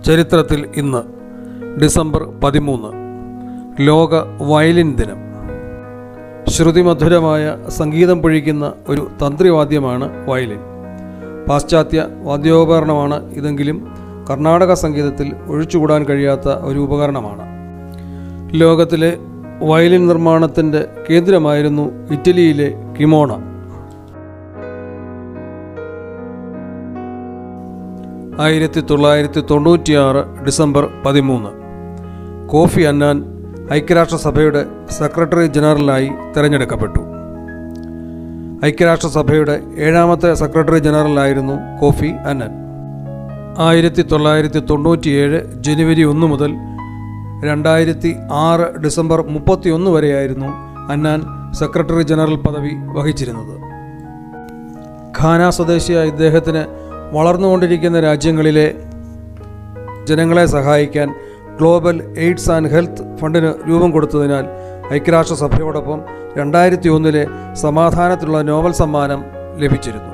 ചരിത്രത്തിൽ ഇന്ന് ഡിസംബർ പതിമൂന്ന് ലോക വയലിൻ ദിനം ശ്രുതിമധുരമായ സംഗീതം പൊഴിക്കുന്ന ഒരു തന്ത്രിവാദ്യമാണ് വയലിൻ പാശ്ചാത്യ വാദ്യോപകരണമാണ് ഇതെങ്കിലും കർണാടക സംഗീതത്തിൽ ഒഴിച്ചുകൂടാൻ കഴിയാത്ത ഒരു ഉപകരണമാണ് ലോകത്തിലെ വയലിൻ നിർമ്മാണത്തിൻ്റെ കേന്ദ്രമായിരുന്നു ഇറ്റലിയിലെ കിമോണ ആയിരത്തി തൊള്ളായിരത്തി തൊണ്ണൂറ്റിയാറ് ഡിസംബർ പതിമൂന്ന് കോഫി അന്നാൻ ഐക്യരാഷ്ട്രസഭയുടെ സെക്രട്ടറി ജനറലായി തിരഞ്ഞെടുക്കപ്പെട്ടു ഐക്യരാഷ്ട്രസഭയുടെ ഏഴാമത്തെ സെക്രട്ടറി ജനറലായിരുന്നു കോഫി അന്നൻ ആയിരത്തി തൊള്ളായിരത്തി തൊണ്ണൂറ്റിയേഴ് ജനുവരി ഒന്ന് മുതൽ രണ്ടായിരത്തി ആറ് ഡിസംബർ മുപ്പത്തിയൊന്ന് വരെയായിരുന്നു അന്നാൻ സെക്രട്ടറി ജനറൽ പദവി വഹിച്ചിരുന്നത് ഖാന സ്വദേശിയായ ഇദ്ദേഹത്തിന് വളർന്നുകൊണ്ടിരിക്കുന്ന രാജ്യങ്ങളിലെ ജനങ്ങളെ സഹായിക്കാൻ ഗ്ലോബൽ എയ്ഡ്സ് ആൻഡ് ഹെൽത്ത് ഫണ്ടിന് രൂപം കൊടുത്തതിനാൽ ഐക്യരാഷ്ട്രസഭയോടൊപ്പം രണ്ടായിരത്തി ഒന്നിലെ സമാധാനത്തിലുള്ള നോബൽ സമ്മാനം ലഭിച്ചിരുന്നു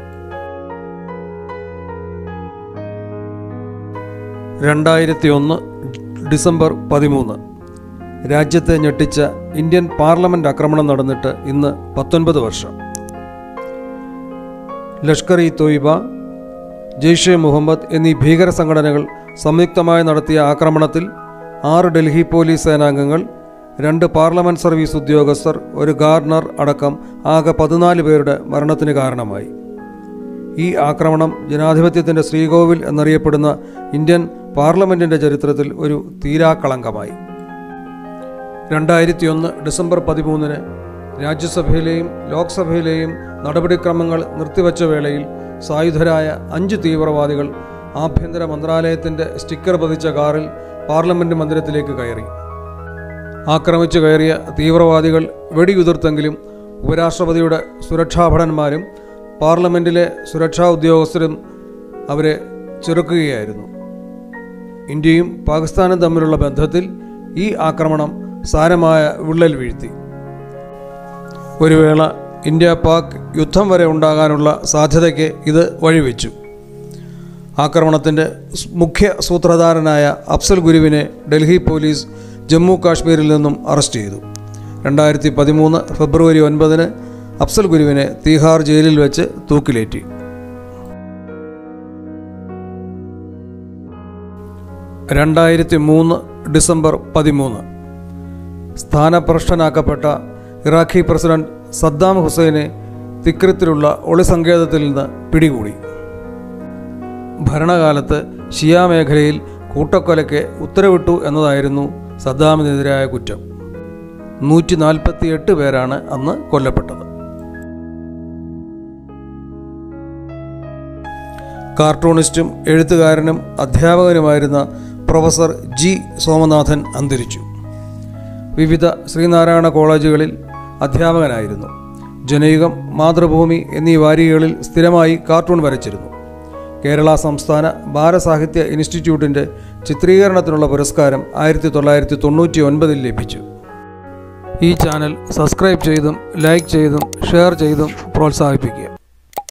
രണ്ടായിരത്തി ഒന്ന് ഡിസംബർ പതിമൂന്ന് രാജ്യത്തെ ഞെട്ടിച്ച ഇന്ത്യൻ പാർലമെന്റ് ആക്രമണം നടന്നിട്ട് ഇന്ന് പത്തൊൻപത് വർഷം ലഷ്കർ ഇ തോയിബ ജെയ്ഷെ മുഹമ്മദ് എന്നീ ഭീകര സംഘടനകൾ സംയുക്തമായി നടത്തിയ ആക്രമണത്തിൽ ആറ് ഡൽഹി പോലീസ് സേനാംഗങ്ങൾ രണ്ട് പാർലമെന്റ് സർവീസ് ഉദ്യോഗസ്ഥർ ഒരു ഗാർഡനർ അടക്കം ആകെ പതിനാല് പേരുടെ മരണത്തിന് കാരണമായി ഈ ആക്രമണം ജനാധിപത്യത്തിൻ്റെ ശ്രീകോവിൽ എന്നറിയപ്പെടുന്ന ഇന്ത്യൻ പാർലമെന്റിന്റെ ചരിത്രത്തിൽ ഒരു തീരാക്കളങ്കമായി രണ്ടായിരത്തി ഒന്ന് ഡിസംബർ പതിമൂന്നിന് രാജ്യസഭയിലെയും ലോക്സഭയിലെയും നടപടിക്രമങ്ങൾ നിർത്തിവച്ച വേളയിൽ സായുധരായ അഞ്ച് തീവ്രവാദികൾ ആഭ്യന്തര മന്ത്രാലയത്തിന്റെ സ്റ്റിക്കർ പതിച്ച കാറിൽ പാർലമെന്റ് മന്ദിരത്തിലേക്ക് കയറി ആക്രമിച്ചു കയറിയ തീവ്രവാദികൾ വെടിയുതിർത്തെങ്കിലും ഉപരാഷ്ട്രപതിയുടെ സുരക്ഷാഭടന്മാരും പാർലമെന്റിലെ സുരക്ഷാ ഉദ്യോഗസ്ഥരും അവരെ ചെറുക്കുകയായിരുന്നു ഇന്ത്യയും പാകിസ്ഥാനും തമ്മിലുള്ള ബന്ധത്തിൽ ഈ ആക്രമണം സാരമായ വിള്ളൽ വീഴ്ത്തി ഒരു വേള ഇന്ത്യ പാക് യുദ്ധം വരെ ഉണ്ടാകാനുള്ള സാധ്യതയ്ക്ക് ഇത് വഴിവെച്ചു ആക്രമണത്തിൻ്റെ മുഖ്യ സൂത്രധാരനായ അഫ്സൽ ഗുരുവിനെ ഡൽഹി പോലീസ് ജമ്മു കാശ്മീരിൽ നിന്നും അറസ്റ്റ് ചെയ്തു രണ്ടായിരത്തി പതിമൂന്ന് ഫെബ്രുവരി ഒൻപതിന് അഫ്സൽ ഗുരുവിനെ തീഹാർ ജയിലിൽ വെച്ച് തൂക്കിലേറ്റി രണ്ടായിരത്തി മൂന്ന് ഡിസംബർ പതിമൂന്ന് സ്ഥാനഭ്രഷ്ടനാക്കപ്പെട്ട ഇറാഖി പ്രസിഡന്റ് സദ്ദാം ഹുസൈനെ തിക്രിത്തിലുള്ള ഒളിസങ്കേതത്തിൽ നിന്ന് പിടികൂടി ഭരണകാലത്ത് ഷിയ മേഖലയിൽ കൂട്ടക്കൊലയ്ക്ക് ഉത്തരവിട്ടു എന്നതായിരുന്നു സദ്ദാമിനെതിരായ കുറ്റം നൂറ്റി നാൽപ്പത്തിയെട്ട് പേരാണ് അന്ന് കൊല്ലപ്പെട്ടത് കാർട്ടൂണിസ്റ്റും എഴുത്തുകാരനും അധ്യാപകനുമായിരുന്ന പ്രൊഫസർ ജി സോമനാഥൻ അന്തരിച്ചു വിവിധ ശ്രീനാരായണ കോളേജുകളിൽ അധ്യാപകനായിരുന്നു ജനയുഗം മാതൃഭൂമി എന്നീ വാരികകളിൽ സ്ഥിരമായി കാർട്ടൂൺ വരച്ചിരുന്നു കേരള സംസ്ഥാന ബാലസാഹിത്യ ഇൻസ്റ്റിറ്റ്യൂട്ടിൻ്റെ ചിത്രീകരണത്തിനുള്ള പുരസ്കാരം ആയിരത്തി തൊള്ളായിരത്തി തൊണ്ണൂറ്റി ഒൻപതിൽ ലഭിച്ചു ഈ ചാനൽ സബ്സ്ക്രൈബ് ചെയ്തും ലൈക്ക് ചെയ്തും ഷെയർ ചെയ്തും പ്രോത്സാഹിപ്പിക്കുക